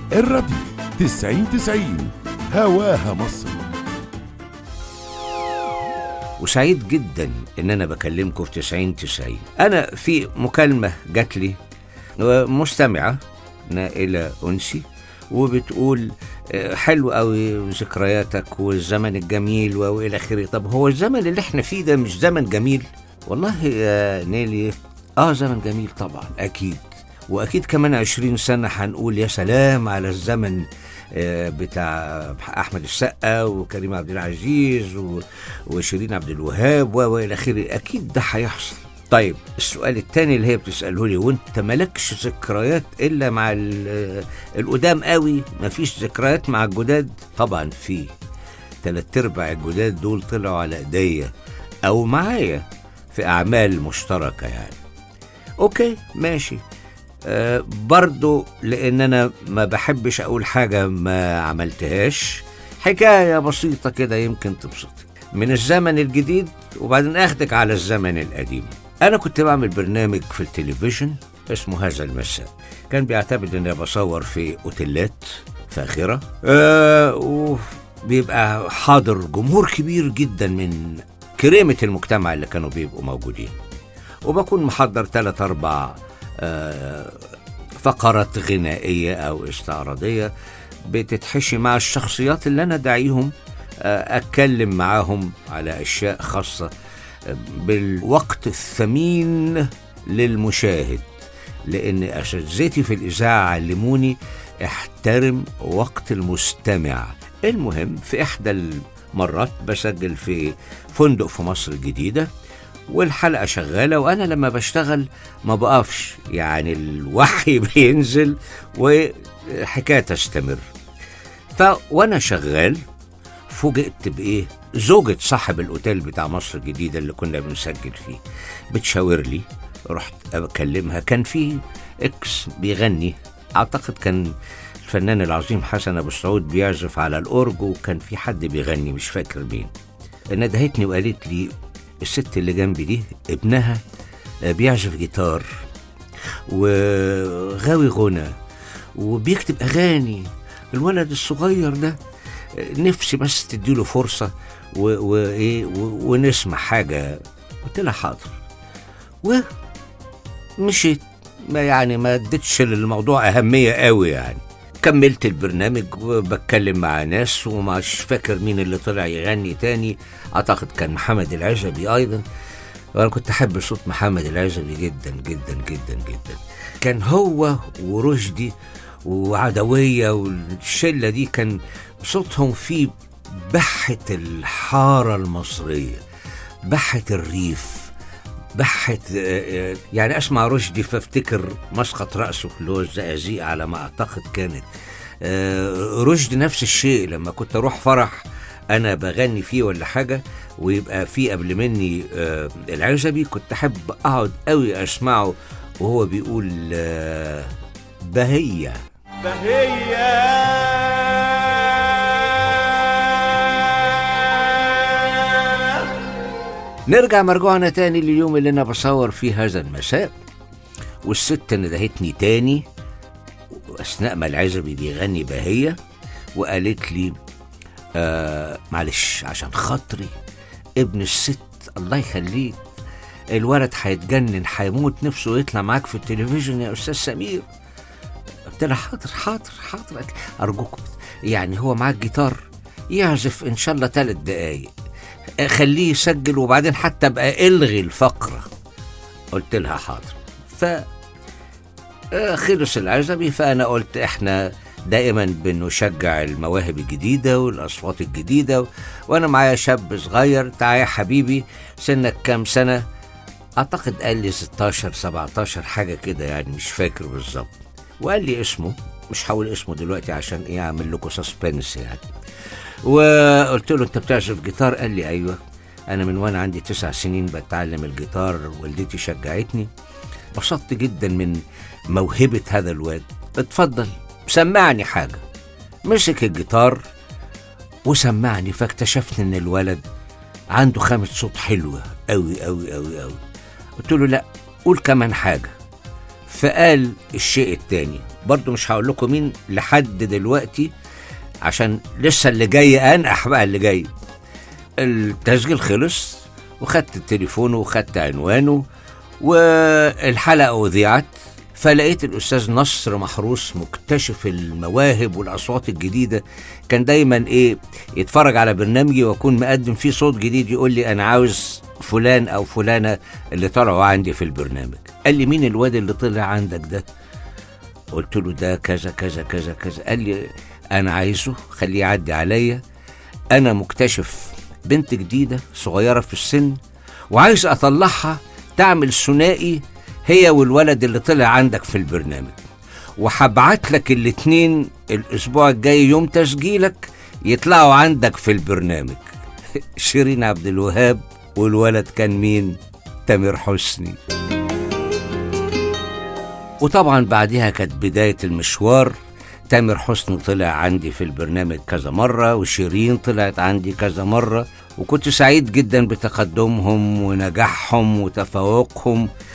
الراديو تسعين تسعين هواها مصر وسعيد جدا ان انا بكلمكم في 90 90 انا في مكالمه جات لي مستمعه نائله انسي وبتقول آه، حلو قوي ذكرياتك والزمن الجميل والى اخره طب هو الزمن اللي احنا فيه ده مش زمن جميل والله يا نيلي اه زمن جميل طبعا اكيد واكيد كمان عشرين سنه هنقول يا سلام على الزمن آه، بتاع احمد السقا وكريم عبد العزيز و- وشيرين عبد الوهاب و- والى اخره اكيد ده هيحصل طيب السؤال التاني اللي هي بتسأله لي وانت مالكش ذكريات الا مع ال- القدام قوي مفيش ذكريات مع الجداد طبعا في تلات ارباع الجداد دول طلعوا على ايديا او معايا في اعمال مشتركه يعني اوكي ماشي آه برضو لان انا ما بحبش اقول حاجه ما عملتهاش حكايه بسيطه كده يمكن تبسطك من الزمن الجديد وبعدين اخدك على الزمن القديم انا كنت بعمل برنامج في التلفزيون اسمه هذا المساء كان بيعتمد اني بصور في اوتيلات فاخره آه وبيبقى حاضر جمهور كبير جدا من كريمه المجتمع اللي كانوا بيبقوا موجودين وبكون محضر ثلاث أربع آه، فقرات غنائية أو استعراضية بتتحشي مع الشخصيات اللي أنا داعيهم آه، أتكلم معاهم على أشياء خاصة آه، بالوقت الثمين للمشاهد لأن أساتذتي في الإذاعة علموني احترم وقت المستمع المهم في إحدى المرات بسجل في فندق في مصر الجديدة والحلقة شغالة وأنا لما بشتغل ما بقفش يعني الوحي بينزل وحكاية تستمر فوأنا شغال فوجئت بإيه زوجة صاحب الأوتيل بتاع مصر الجديدة اللي كنا بنسجل فيه بتشاور لي رحت أكلمها كان في إكس بيغني أعتقد كان الفنان العظيم حسن أبو سعود بيعزف على الأورج وكان في حد بيغني مش فاكر مين ندهتني وقالت لي الست اللي جنبي دي ابنها بيعزف جيتار وغاوي غنى وبيكتب اغاني الولد الصغير ده نفسي بس تديله فرصه و- وايه و- ونسمع حاجه قلت لها حاضر ومشيت ما يعني ما اديتش للموضوع اهميه قوي يعني كملت البرنامج وبتكلم مع ناس ومش فاكر مين اللي طلع يغني تاني اعتقد كان محمد العزبي ايضا وانا كنت احب صوت محمد العزبي جدا جدا جدا جدا كان هو ورشدي وعدوية والشلة دي كان صوتهم فيه بحة الحارة المصرية بحة الريف بحة آه، آه، يعني اسمع رشدي فافتكر مسقط رأسه اللي هو الزقازيق على ما اعتقد كانت آه، رشدي نفس الشيء لما كنت اروح فرح انا بغني فيه ولا حاجه ويبقى في قبل مني آه، العزبي كنت احب اقعد قوي اسمعه وهو بيقول آه، بهيه نرجع مرجوعنا تاني لليوم اللي انا بصور فيه هذا المساء والست ندهتني تاني واثناء ما العزبي بيغني بهيه وقالت لي آه معلش عشان خاطري ابن الست الله يخليك الولد هيتجنن هيموت نفسه يطلع معاك في التلفزيون يا استاذ سمير قلت لها حاضر حاضر حاضر ارجوك يعني هو معاك جيتار يعزف ان شاء الله ثلاث دقايق خليه يسجل وبعدين حتى بقى الغي الفقره قلت لها حاضر ف آه، خلص العزبي فانا قلت احنا دائما بنشجع المواهب الجديده والاصوات الجديده وانا معايا شاب صغير تعالى يا حبيبي سنك كام سنه اعتقد قال لي 16 17 حاجه كده يعني مش فاكر بالظبط وقال لي اسمه مش هقول اسمه دلوقتي عشان ايه اعمل لكم سسبنس يعني وقلت له انت بتعزف جيتار قال لي ايوه انا من وانا عندي تسع سنين بتعلم الجيتار والدتي شجعتني انبسطت جدا من موهبة هذا الواد اتفضل سمعني حاجة مسك الجيتار وسمعني فاكتشفت ان الولد عنده خامة صوت حلوة أوي أوي أوي أوي قلت له لا قول كمان حاجة فقال الشيء التاني برضو مش هقول لكم مين لحد دلوقتي عشان لسه اللي جاي انقح بقى اللي جاي التسجيل خلص وخدت التليفون وخدت عنوانه والحلقة أذيعت فلقيت الأستاذ نصر محروس مكتشف المواهب والأصوات الجديدة كان دايما إيه يتفرج على برنامجي وأكون مقدم فيه صوت جديد يقول لي أنا عاوز فلان أو فلانة اللي طلعوا عندي في البرنامج قال لي مين الواد اللي طلع عندك ده قلت له ده كذا كذا كذا كذا قال لي أنا عايزه خليه يعدي عليا أنا مكتشف بنت جديدة صغيرة في السن وعايز أطلعها تعمل ثنائي هي والولد اللي طلع عندك في البرنامج وهبعت لك الاتنين الأسبوع الجاي يوم تسجيلك يطلعوا عندك في البرنامج شيرين عبد الوهاب والولد كان مين؟ تامر حسني وطبعا بعدها كانت بداية المشوار تامر حسني طلع عندي في البرنامج كذا مرة وشيرين طلعت عندي كذا مرة وكنت سعيد جدا بتقدمهم ونجاحهم وتفوقهم